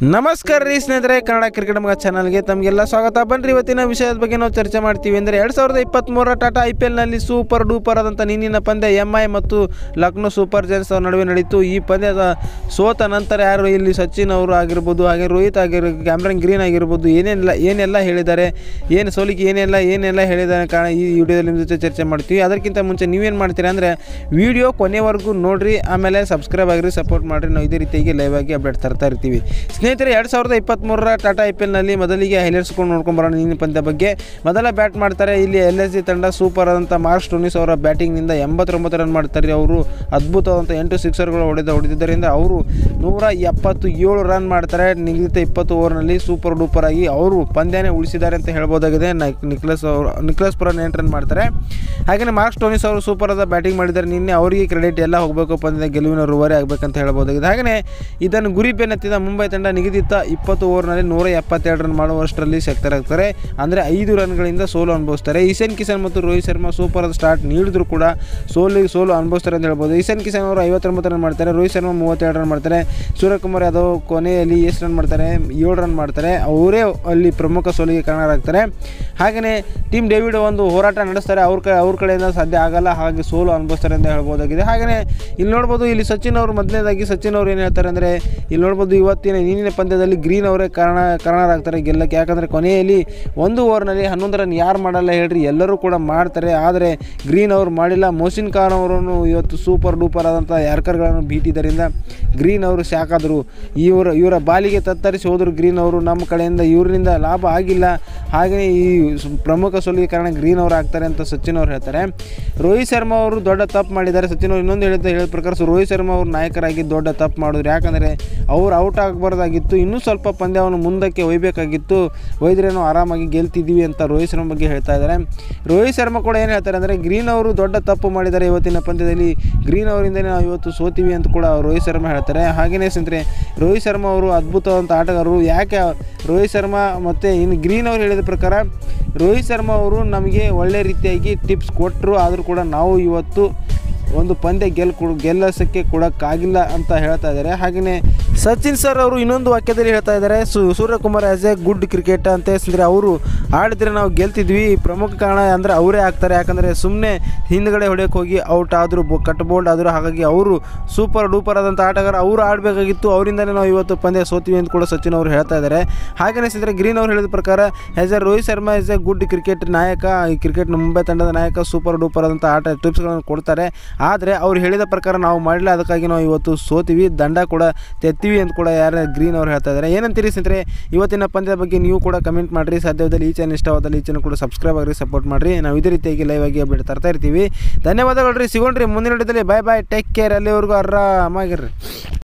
ನಮಸ್ಕಾರ ರೀ ಸ್ನೇಹಿತರೆ ಕನ್ನಡ ಕ್ರಿಕೆಟ್ ಮಗ ಚಾನಲ್ಗೆ ತಮಗೆಲ್ಲ ಸ್ವಾಗತ ಬನ್ರಿ ಇವತ್ತಿನ ವಿಷಯದ ಬಗ್ಗೆ ನಾವು ಚರ್ಚೆ ಮಾಡ್ತೀವಿ ಅಂದರೆ ಎರಡು ಸಾವಿರದ ಇಪ್ಪತ್ತ್ಮೂರರ ಟಾಟಾ ಐ ಪಿ ಎಲ್ನಲ್ಲಿ ಸೂಪರ್ ಡೂಪರ್ ಆದಂಥ ನಿನ್ನಿನ ಪಂದ್ಯ ಎಮ್ ಐ ಮತ್ತು ಲಕ್ನೋ ಸೂಪರ್ ಜೈನ್ಸ್ ಅವ್ರ ನಡುವೆ ನಡೀತು ಈ ಪಂದ್ಯದ ಸೋತ ನಂತರ ಯಾರು ಇಲ್ಲಿ ಸಚಿನ್ ಅವರು ಆಗಿರ್ಬೋದು ಹಾಗೆ ರೋಹಿತ್ ಆಗಿರ್ ಕ್ಯಾಮ್ರನ್ ಗ್ರೀನ್ ಆಗಿರ್ಬೋದು ಏನೆಲ್ಲ ಏನೆಲ್ಲ ಹೇಳಿದ್ದಾರೆ ಏನು ಸೋಲಿಗೆ ಏನೆಲ್ಲ ಏನೆಲ್ಲ ಹೇಳಿದ್ದಾರೆ ಕಾರಣ ಈ ವಿಡಿಯೋದಲ್ಲಿ ನಿಮ್ಮ ಜೊತೆ ಚರ್ಚೆ ಮಾಡ್ತೀವಿ ಅದಕ್ಕಿಂತ ಮುಂಚೆ ನೀವೇನು ಮಾಡ್ತೀರಾ ಅಂದರೆ ವಿಡಿಯೋ ಕೊನೆವರೆಗೂ ನೋಡಿರಿ ಆಮೇಲೆ ಸಬ್ಸ್ಕ್ರೈಬ್ ಆಗಿರಿ ಸಪೋರ್ಟ್ ಮಾಡಿರಿ ನಾವು ಇದೇ ರೀತಿಯಾಗಿ ಲೈವ್ ಆಗಿ ಅಪ್ಡೇಟ್ ತರ್ತಾ ಇರ್ತೀವಿ ಸ್ನೇಹಿತರೆ ಎರಡು ಸಾವಿರದ ಇಪ್ಪತ್ತ್ಮೂರರ ಟಾಟಾ ಐ ಪಿ ಎಲ್ನಲ್ಲಿ ಮೊದಲಿಗೆ ಹೈಲೈಟ್ಸ್ಕೊಂಡು ನೋಡ್ಕೊಂಬರೋಣ ನಿನ್ನ ಪಂದ್ಯ ಬಗ್ಗೆ ಮೊದಲ ಬ್ಯಾಟ್ ಮಾಡ್ತಾರೆ ಇಲ್ಲಿ ಎಲ್ ಎಸ್ ಜಿ ತಂಡ ಸೂಪರ್ ಆದಂಥ ಮಾರ್ಕ್ಸ್ ಟೋನಿಸ್ ಅವರ ಬ್ಯಾಟಿಂಗ್ನಿಂದ ಎಂಬತ್ತೊಂಬತ್ತು ರನ್ ಮಾಡ್ತಾರೆ ಅವರು ಅದ್ಭುತವಾದಂಥ ಎಂಟು ಸಿಕ್ಸರ್ಗಳು ಹೊಡೆದ ಹೊಡೆದಿದ್ದರಿಂದ ಅವರು ನೂರ ಎಪ್ಪತ್ತು ಏಳು ರನ್ ಮಾಡ್ತಾರೆ ನಿಗದಿತ ಇಪ್ಪತ್ತು ಓವರ್ನಲ್ಲಿ ಸೂಪರ್ ಡೂಪರ್ ಆಗಿ ಅವರು ಪಂದ್ಯನೇ ಉಳಿಸಿದ್ದಾರೆ ಅಂತ ಹೇಳ್ಬೋದಾಗಿದೆ ನಕ್- ನಿಕ್ಲಸ್ ಅವರು ನಿಕ್ಲಸ್ ಪುರನ್ ಎಂಟು ರನ್ ಮಾಡ್ತಾರೆ ಹಾಗೆಯೇ ಮಾರ್ಕ್ಸ್ ಟೋನಿಸ್ ಅವರು ಸೂಪರ್ ಆದ ಬ್ಯಾಟಿಂಗ್ ಮಾಡಿದ್ದಾರೆ ನಿನ್ನೆ ಅವರಿಗೆ ಕ್ರೆಡಿಟ್ ಎಲ್ಲ ಹೋಗಬೇಕು ಪಂದ್ಯದ ಗೆಲುವಿನ ರೂವಾರಿ ಆಗಬೇಕಂತ ಹೇಳ್ಬೋದಾಗಿದೆ ಹಾಗೆಯೇ ಇದನ್ನು ಗುರಿ ಬೆನ್ನತ್ತಿದ ಮುಂಬೈ ತಂಡ ನಿಗದಿತ ಇಪ್ಪತ್ತು ಓವರ್ನಲ್ಲಿ ನೂರ ಎಪ್ಪತ್ತೆರಡು ರನ್ ಮಾಡುವಷ್ಟರಲ್ಲಿ ಶಕ್ತರಾಗ್ತಾರೆ ಅಂದರೆ ಐದು ರನ್ಗಳಿಂದ ಸೋಲು ಅನುಭವಿಸ್ತಾರೆ ಈಶಾನ್ ಕಿಶನ್ ಮತ್ತು ರೋಹಿತ್ ಶರ್ಮಾ ಸೂಪರ್ ಆದ ಸ್ಟಾರ್ಟ್ ನೀಡಿದ್ರು ಕೂಡ ಸೋಲಿಗೆ ಸೋಲು ಅನುಭವಿಸ್ತಾರೆ ಅಂತ ಹೇಳ್ಬೋದು ಈಶಾನ್ ಕಿಶನ್ ಅವರು ಐವತ್ತೊಂಬತ್ತು ರನ್ ಮಾಡ್ತಾರೆ ರೋಹಿತ್ ಶರ್ಮಾ ಮೂವತ್ತೆರಡು ರನ್ ಮಾಡ್ತಾರೆ ಸೂರ್ಯಕುಮಾರ್ ಯಾದವ್ ಕೊನೆಯಲ್ಲಿ ಎಷ್ಟು ರನ್ ಮಾಡ್ತಾರೆ ಏಳು ರನ್ ಮಾಡ್ತಾರೆ ಅವರೇ ಅಲ್ಲಿ ಪ್ರಮುಖ ಸೋಲಿಗೆ ಕಾರಣರಾಗ್ತಾರೆ ಹಾಗೆಯೇ ಟೀಮ್ ಡೇವಿಡ್ ಒಂದು ಹೋರಾಟ ನಡೆಸ್ತಾರೆ ಅವ್ರ ಕ ಅವ್ರ ಕಡೆಯಿಂದ ಸಾಧ್ಯ ಆಗಲ್ಲ ಹಾಗೆ ಸೋಲು ಅನುಭವಿಸ್ತಾರೆ ಅಂತ ಹೇಳ್ಬೋದಾಗಿದೆ ಹಾಗೆಯೇ ಇಲ್ಲಿ ನೋಡ್ಬೋದು ಇಲ್ಲಿ ಸಚಿನ್ ಅವರು ಮೊದಲನೇದಾಗಿ ಸಚಿನ್ ಅವರು ಏನು ಹೇಳ್ತಾರೆ ಅಂದರೆ ಇಲ್ಲಿ ನೋಡ್ಬೋದು ಇವತ್ತಿನ ನೀನಿನ ಪಂದ್ಯದಲ್ಲಿ ಗ್ರೀನ್ ಅವರೇ ಕಾರಣ ಕಾರಣರಾಗ್ತಾರೆ ಗೆಲ್ಲಕ್ಕೆ ಯಾಕಂದರೆ ಕೊನೆಯಲ್ಲಿ ಒಂದು ಓವರ್ನಲ್ಲಿ ಹನ್ನೊಂದು ರನ್ ಯಾರು ಮಾಡಲ್ಲ ಹೇಳ್ರಿ ಎಲ್ಲರೂ ಕೂಡ ಮಾಡ್ತಾರೆ ಆದರೆ ಗ್ರೀನ್ ಅವರು ಮಾಡಿಲ್ಲ ಮೋಸಿನ್ ಖಾನ್ ಅವರನ್ನು ಇವತ್ತು ಸೂಪರ್ ಡೂಪರ್ ಆದಂಥ ಯಾರ್ಕರ್ಗಳನ್ನು ಬೀಟಿದ್ದರಿಂದ ಗ್ರೀನ್ ಅವರು ಶಾಕಾದರು ಇವರ ಇವರ ಬಾಲಿಗೆ ತತ್ತರಿಸಿ ಹೋದರು ಗ್ರೀನ್ ಅವರು ನಮ್ಮ ಕಡೆಯಿಂದ ಇವರಿಂದ ಲಾಭ ಆಗಿಲ್ಲ ಹಾಗೆಯೇ ಈ ಸು- ಪ್ರಮುಖ ಸೋಲಿಗೆ ಕಾರಣ ಗ್ರೀನ್ ಅವರು ಆಗ್ತಾರೆ ಅಂತ ಸಚಿನ್ ಅವರು ಹೇಳ್ತಾರೆ ರೋಹಿತ್ ಶರ್ಮಾ ಅವರು ದೊಡ್ಡ ತಪ್ಪು ಮಾಡಿದ್ದಾರೆ ಸಚಿನ್ ಅವರು ಇನ್ನೊಂದು ಹೇಳಿದ ಹೇಳಿದ ಪ್ರಕಾರ ಸೊ ರೋಹಿತ್ ಶರ್ಮಾ ಅವರು ನಾಯಕರಾಗಿ ದೊಡ್ಡ ತಪ್ಪು ಮಾಡಿದ್ರು ಯಾಕಂದರೆ ಅವ್ರು ಔಟ್ ಆಗಬಾರ್ದಾಗಿತ್ತು ಇನ್ನೂ ಸ್ವಲ್ಪ ಪಂದ್ಯವನ್ನು ಮುಂದಕ್ಕೆ ಒಯ್ಯಬೇಕಾಗಿತ್ತು ಒಯ್ದ್ರೆ ನಾವು ಆರಾಮಾಗಿ ಗೆಲ್ತಿದ್ದೀವಿ ಅಂತ ರೋಹಿತ್ ಶರ್ಮಾ ಬಗ್ಗೆ ಹೇಳ್ತಾ ಇದ್ದಾರೆ ರೋಹಿತ್ ಶರ್ಮಾ ಕೂಡ ಏನು ಹೇಳ್ತಾರೆ ಅಂದರೆ ಗ್ರೀನ್ ಅವರು ದೊಡ್ಡ ತಪ್ಪು ಮಾಡಿದ್ದಾರೆ ಇವತ್ತಿನ ಪಂದ್ಯದಲ್ಲಿ ಗ್ರೀನ್ ಅವರಿಂದಲೇ ನಾವು ಇವತ್ತು ಸೋತೀವಿ ಅಂತ ಕೂಡ ರೋಹಿತ್ ಶರ್ಮಾ ಹೇಳ್ತಾರೆ ಹಾಗೆಯೇ ಸ್ನೇಹಿತರೆ ರೋಹಿತ್ ಶರ್ಮಾ ಅವರು ಅದ್ಭುತವಾದಂಥ ಆಟಗಾರರು ಯಾಕೆ ರೋಹಿತ್ ಶರ್ಮಾ ಮತ್ತು ಇನ್ನು ಗ್ರೀನ್ ಅವರು ಹೇಳಿದ ಪ್ರಕಾರ ರೋಹಿತ್ ಶರ್ಮಾ ಅವರು ನಮಗೆ ಒಳ್ಳೆ ರೀತಿಯಾಗಿ ಟಿಪ್ಸ್ ಕೊಟ್ಟರು ಆದರೂ ಕೂಡ ನಾವು ಇವತ್ತು ಒಂದು ಪಂದ್ಯ ಗೆಲ್ ಕೊಡ್ ಗೆಲ್ಲಿಸೋಕ್ಕೆ ಕೊಡೋಕ್ಕಾಗಿಲ್ಲ ಅಂತ ಹೇಳ್ತಾ ಇದ್ದಾರೆ ಹಾಗೆಯೇ ಸಚಿನ್ ಸರ್ ಅವರು ಇನ್ನೊಂದು ವಾಕ್ಯದಲ್ಲಿ ಹೇಳ್ತಾ ಇದ್ದಾರೆ ಸು Suryakumar as a good cricket ಅಂತ ಅಂದರೆ ಅವರು ಆಡಿದ್ರೆ ನಾವು ಗೆಲ್ತಿದ್ವಿ ಪ್ರಮುಖ ಕಾರಣ ಅಂದರೆ ಅವರೇ ಆಗ್ತಾರೆ ಯಾಕಂದರೆ ಸುಮ್ಮನೆ ಹಿಂದ್ಗಡೆ ಹೊಡೆಯೋಕೆ ಹೋಗಿ ಔಟ್ ಆದರು ಕಟ್ ಬೋಲ್ಡ್ ಆದರು ಹಾಗಾಗಿ ಅವರು ಸೂಪರ್ ಡೂಪರ್ ಆದಂಥ ಆಟಗಾರ ಅವರು ಆಡಬೇಕಾಗಿತ್ತು ಅವರಿಂದನೇ ನಾವು ಇವತ್ತು ಪಂದ್ಯ ಸೋತೀವಿ ಅಂತ ಕೂಡ ಸಚಿನ್ ಅವರು ಹೇಳ್ತಾ ಇದ್ದಾರೆ ಹಾಗೆಯೇ ಸ್ನೇಹಿತರೆ ಗ್ರೀನ್ ಅವರು ಹೇಳಿದ ಪ್ರಕಾರ as a Rohit Sharma is a good cricket ನಾಯಕ ಈ ಕ್ರಿಕೆಟ್ ಮುಂಬೈ ತಂಡದ ನಾಯಕ ಸೂಪರ್ ಡೂಪರ್ ಆದಂಥ ಆಟ ಟಿಪ್ಸ್ಗಳನ್ನು ಕೊಡ್ತಾರೆ ಆದರೆ ಅವ್ರು ಹೇಳಿದ ಪ್ರಕಾರ ನಾವು ಮಾಡಿಲ್ಲ ಅದಕ್ಕಾಗಿ ನಾವು ಇವತ್ತು ಸೋತೀವಿ ದಂಡ ಕೂಡ ತೆತ್ತೀವಿ ಅಂತ ಕೂಡ ಯಾರು ಗ್ರೀನ್ ಅವರು ಹೇಳ್ತಾ ಇದ್ದಾರೆ ಏನಂತೀರಿ ಸ್ನೇಹಿತರೆ ಇವತ್ತಿನ ಪಂದ್ಯದ ಬಗ್ಗೆ ನೀವು ಕೂಡ ಕಮೆಂಟ್ ಮಾಡಿರಿ ಸಾಧ್ಯವಾದಲ್ಲಿ ಈ ಚಾನಲ್ ಇಷ್ಟವಾದಲ್ಲಿ ಈ ಚಾನಲ್ ಕೂಡ ಸಬ್ಸ್ಕ್ರೈಬ್ ಆಗಿರಿ ಸಪೋರ್ಟ್ ಮಾಡಿರಿ ನಾವು ಇದೇ ರೀತಿಯಾಗಿ ಲೈವ್ ಆಗಿ ಅಪ್ಡೇಟ್ ತರ್ತಾ ಇರ್ತೀವಿ ಧನ್ಯವಾದಗಳು ರೀ ಸಿಗೋಣ್ರಿ ಮುಂದಿನ ವಿಡಿಯೋದಲ್ಲಿ ಬಾಯ್ ಬಾಯ್ ಟೇಕ್ ಕೇರ್ ಅಲ್ಲಿವರೆಗೂ ಆರಾಮಾಗಿರ್ರಿ